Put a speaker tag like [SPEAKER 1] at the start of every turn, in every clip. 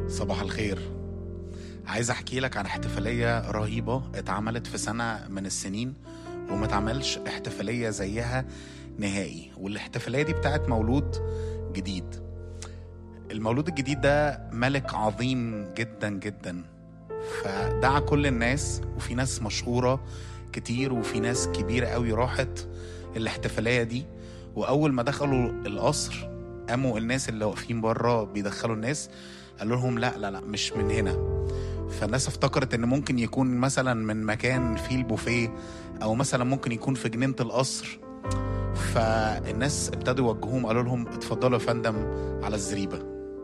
[SPEAKER 1] صباح الخير عايز احكي لك عن احتفالية رهيبة اتعملت في سنة من السنين وما اتعملش احتفالية زيها نهائي والاحتفالية دي بتاعت مولود جديد المولود الجديد ده ملك عظيم جدا جدا فدعا كل الناس وفي ناس مشهورة كتير وفي ناس كبيرة قوي راحت الاحتفالية دي وأول ما دخلوا القصر قاموا الناس اللي واقفين بره بيدخلوا الناس قالوا لهم لا لا لا مش من هنا فالناس افتكرت ان ممكن يكون مثلا من مكان فيه البوفيه او مثلا ممكن يكون في جنينه القصر فالناس ابتدوا يوجهوهم قالوا لهم اتفضلوا يا فندم على الزريبه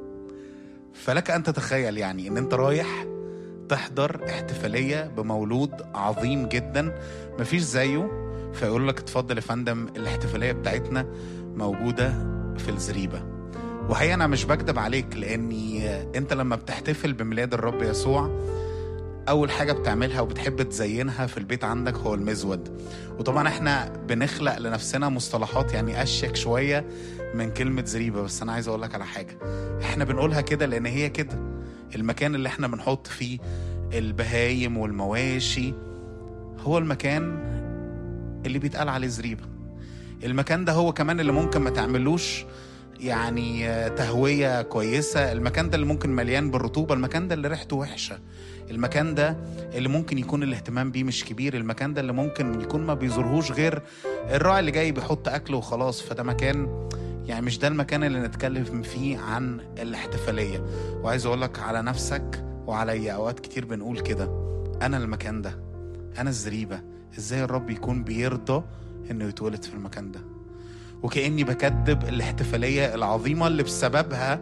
[SPEAKER 1] فلك ان تتخيل يعني ان انت رايح تحضر احتفاليه بمولود عظيم جدا مفيش زيه فيقول لك اتفضل يا فندم الاحتفاليه بتاعتنا موجوده في الزريبه وحقيقة أنا مش بكدب عليك لأني أنت لما بتحتفل بميلاد الرب يسوع أول حاجة بتعملها وبتحب تزينها في البيت عندك هو المزود وطبعا احنا بنخلق لنفسنا مصطلحات يعني أشيك شوية من كلمة زريبة بس أنا عايز أقول لك على حاجة احنا بنقولها كده لأن هي كده المكان اللي احنا بنحط فيه البهايم والمواشي هو المكان اللي بيتقال عليه زريبة المكان ده هو كمان اللي ممكن ما تعملوش يعني تهوية كويسة المكان ده اللي ممكن مليان بالرطوبة المكان ده اللي ريحته وحشة المكان ده اللي ممكن يكون الاهتمام بيه مش كبير المكان ده اللي ممكن يكون ما بيزورهوش غير الراعي اللي جاي بيحط أكل وخلاص فده مكان يعني مش ده المكان اللي نتكلم فيه عن الاحتفالية وعايز أقولك على نفسك وعليا أوقات كتير بنقول كده أنا المكان ده أنا الزريبة إزاي الرب يكون بيرضى إنه يتولد في المكان ده وكأني بكذب الاحتفالية العظيمة اللي بسببها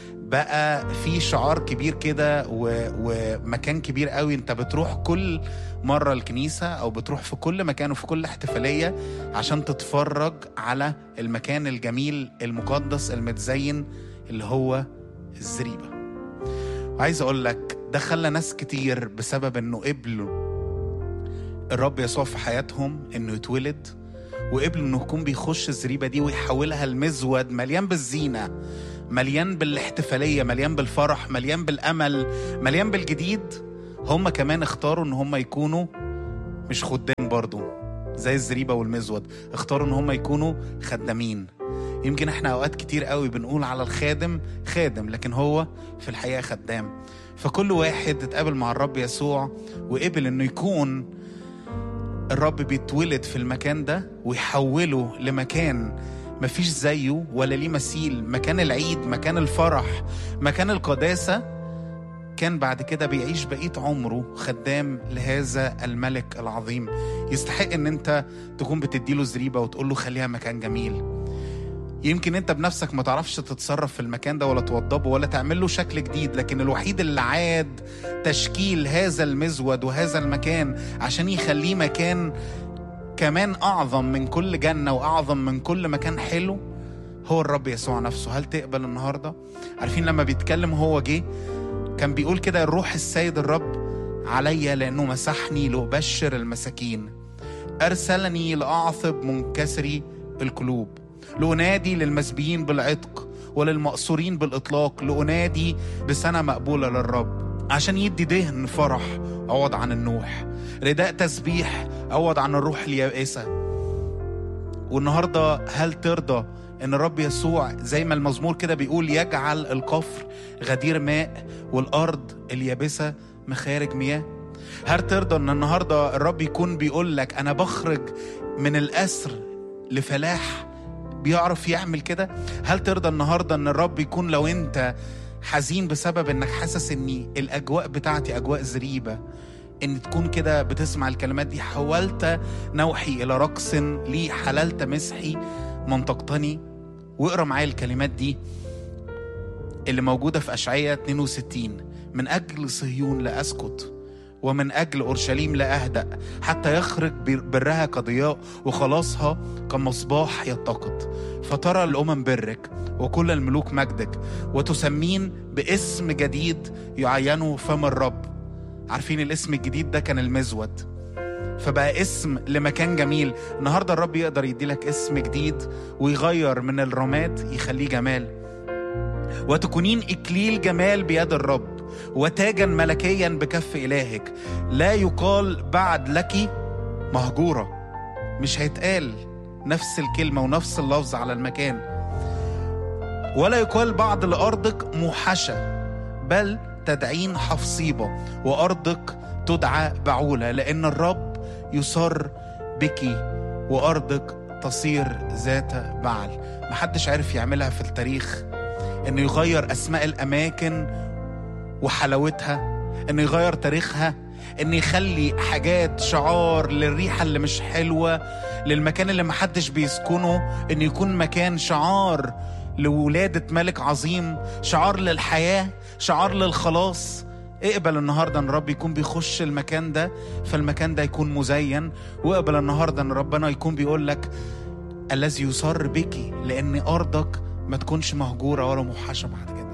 [SPEAKER 1] بقى في شعار كبير كده و... ومكان كبير قوي انت بتروح كل مرة الكنيسة او بتروح في كل مكان وفي كل احتفالية عشان تتفرج على المكان الجميل المقدس المتزين اللي هو الزريبة وعايز اقول لك ده خلى ناس كتير بسبب انه قبلوا الرب يسوع في حياتهم انه يتولد وقبلوا انه يكون بيخش الزريبه دي ويحولها لمزود مليان بالزينه مليان بالاحتفاليه مليان بالفرح مليان بالامل مليان بالجديد هم كمان اختاروا ان هم يكونوا مش خدام برضو زي الزريبه والمزود اختاروا ان هم يكونوا خدامين يمكن احنا اوقات كتير قوي بنقول على الخادم خادم لكن هو في الحقيقه خدام فكل واحد اتقابل مع الرب يسوع وقبل انه يكون الرب بيتولد في المكان ده ويحوله لمكان مفيش زيه ولا ليه مثيل مكان العيد مكان الفرح مكان القداسة كان بعد كده بيعيش بقية عمره خدام لهذا الملك العظيم يستحق ان انت تكون بتديله زريبة وتقول له خليها مكان جميل يمكن انت بنفسك ما تعرفش تتصرف في المكان ده ولا توضبه ولا تعمل له شكل جديد لكن الوحيد اللي عاد تشكيل هذا المزود وهذا المكان عشان يخليه مكان كمان اعظم من كل جنه واعظم من كل مكان حلو هو الرب يسوع نفسه هل تقبل النهارده عارفين لما بيتكلم هو جه كان بيقول كده الروح السيد الرب عليا لانه مسحني لابشر المساكين ارسلني لاعصب منكسري القلوب لأنادي للمسبيين بالعتق وللمأسورين بالإطلاق لأنادي بسنة مقبولة للرب عشان يدي دهن فرح عوض عن النوح رداء تسبيح عوض عن الروح اليائسة والنهاردة هل ترضى ان الرب يسوع زي ما المزمور كده بيقول يجعل القفر غدير ماء والارض اليابسه مخارج مياه هل ترضى ان النهارده الرب يكون بيقول لك انا بخرج من الاسر لفلاح بيعرف يعمل كده هل ترضى النهارده ان الرب يكون لو انت حزين بسبب انك حاسس ان الاجواء بتاعتي اجواء زريبه ان تكون كده بتسمع الكلمات دي حولت نوحي الى رقص لي حللت مسحي منطقتني واقرا معايا الكلمات دي اللي موجوده في اشعياء 62 من اجل صهيون لا اسكت ومن أجل أورشليم لا أهدأ حتى يخرج برها كضياء وخلاصها كمصباح يتقد فترى الأمم برك وكل الملوك مجدك وتسمين باسم جديد يعينه فم الرب عارفين الاسم الجديد ده كان المزود فبقى اسم لمكان جميل النهارده الرب يقدر يدي لك اسم جديد ويغير من الرماد يخليه جمال وتكونين اكليل جمال بيد الرب وتاجا ملكيا بكف إلهك لا يقال بعد لك مهجورة مش هيتقال نفس الكلمة ونفس اللفظ على المكان ولا يقال بعد لأرضك موحشة بل تدعين حفصيبة وأرضك تدعى بعولة لأن الرب يصر بك وأرضك تصير ذات بعل محدش عارف يعملها في التاريخ إنه يغير أسماء الأماكن وحلاوتها إنه يغير تاريخها إنه يخلي حاجات شعار للريحة اللي مش حلوة للمكان اللي محدش بيسكنه إنه يكون مكان شعار لولادة ملك عظيم شعار للحياة شعار للخلاص اقبل النهارده ان رب يكون بيخش المكان ده فالمكان ده يكون مزين واقبل النهارده ان ربنا يكون بيقول لك الذي يصر بك لان ارضك ما تكونش مهجوره ولا موحشه بعد كده